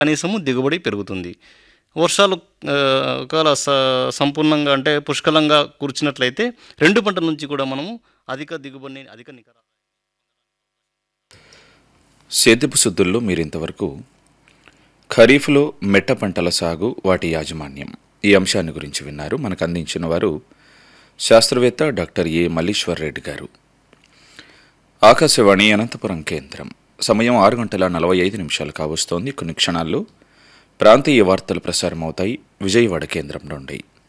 కనీసము దిగుబడి పెరుగుతుంది వర్షాలు ఆ, ఒకవేళ స సంపూర్ణంగా అంటే పుష్కలంగా కూర్చున్నట్లయితే రెండు పంటల నుంచి కూడా మనము అధిక దిగుబడిని అధిక నికర సేద్యపు శుద్ధుల్లో మీరింతవరకు ఖరీఫ్లో మెట్ట పంటల సాగు వాటి యాజమాన్యం ఈ అంశాన్ని గురించి విన్నారు మనకు అందించిన వారు శాస్త్రవేత్త డాక్టర్ ఏ మల్లీశ్వర్ రెడ్డి గారు ఆకాశవాణి అనంతపురం కేంద్రం సమయం ఆరు గంటల నలభై ఐదు నిమిషాలు కావస్తోంది కొన్ని క్షణాల్లో ప్రాంతీయ వార్తలు ప్రసారమవుతాయి విజయవాడ కేంద్రం నుండి